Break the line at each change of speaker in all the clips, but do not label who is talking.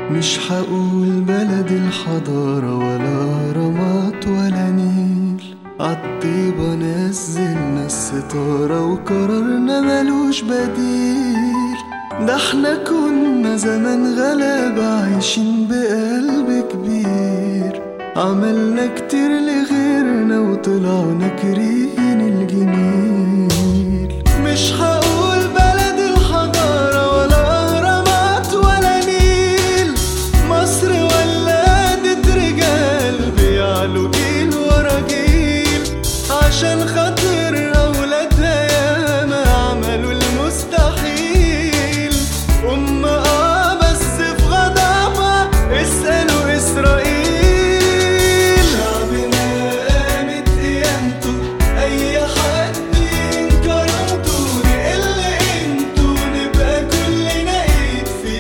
مش هقول بلد الحضارة ولا أهرامات ولا نيل عالطيبة نزلنا الستارة وقرارنا ملوش بديل ده احنا كنا زمان غلابة عايشين بقلب كبير عملنا كتير لغيرنا وطلعنا كريهين الجميل مش هقول بلد الحضارة ولا أهرامات ولا نيل مصر ولادت رجال بيعلوا جيل ورا جيل عشان خاطر أولادها ياما عملوا المستحيل أم آه بس في غضبها اسألوا إسرائيل شعبنا قامت قيامته أي حد ينكرمته نقل انتوا نبقى كلنا ايد في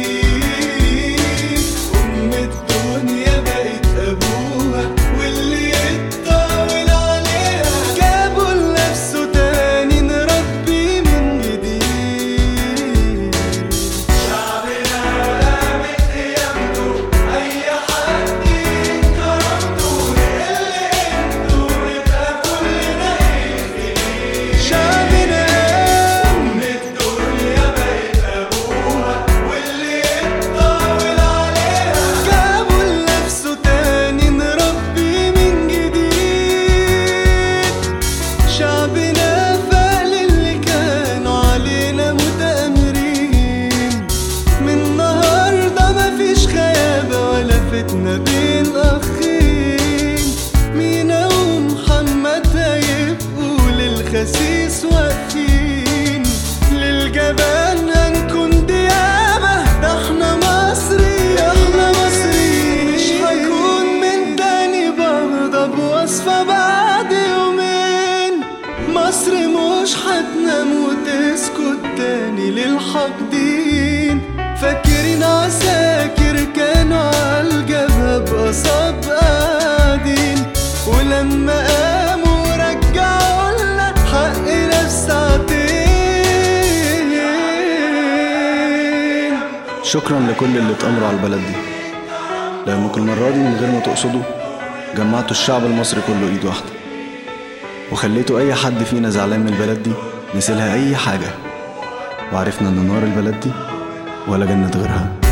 ايد أم الدنيا بقت أبوها واللي يتطاول عليها جابوا لنفسه تاني نربي من جديد شعبنا قامت قيامته أي حد ينكرمته نقل انتوا نبقى كلنا ايد في ايد شعبنا أم الدنيا بقت أبوها واللي يتطاول عليها جابوا لنفسه تاني نربي من جديد شعبنا فعل اللي كانوا علينا متآمرين من النهاردة مفيش خيابة ولا فتنة بين أخين مينا ومحمد هيبقوا للخسيس واقفين للجبان هنكون ديابة ده احنا مصري احنا مصريين مش هيكون من تاني بغضب وصفة بعد يومين مصر مش هتنام وتسكت تاني للحاقدين فاكرين عساكر كانوا عالجبهة بقصاب قاعدين ولما قاموا رجعوا لنا حقنا في ساعتين
شكرا لكل اللي اتأمروا على البلد دي لأنكم المرة دي من غير ما تقصدوا جمعتوا الشعب المصري كله إيد واحدة وخليتوا أي حد فينا زعلان من البلد دي نسيلها أي حاجة وعرفنا إن نار البلد دي ولا جنة غيرها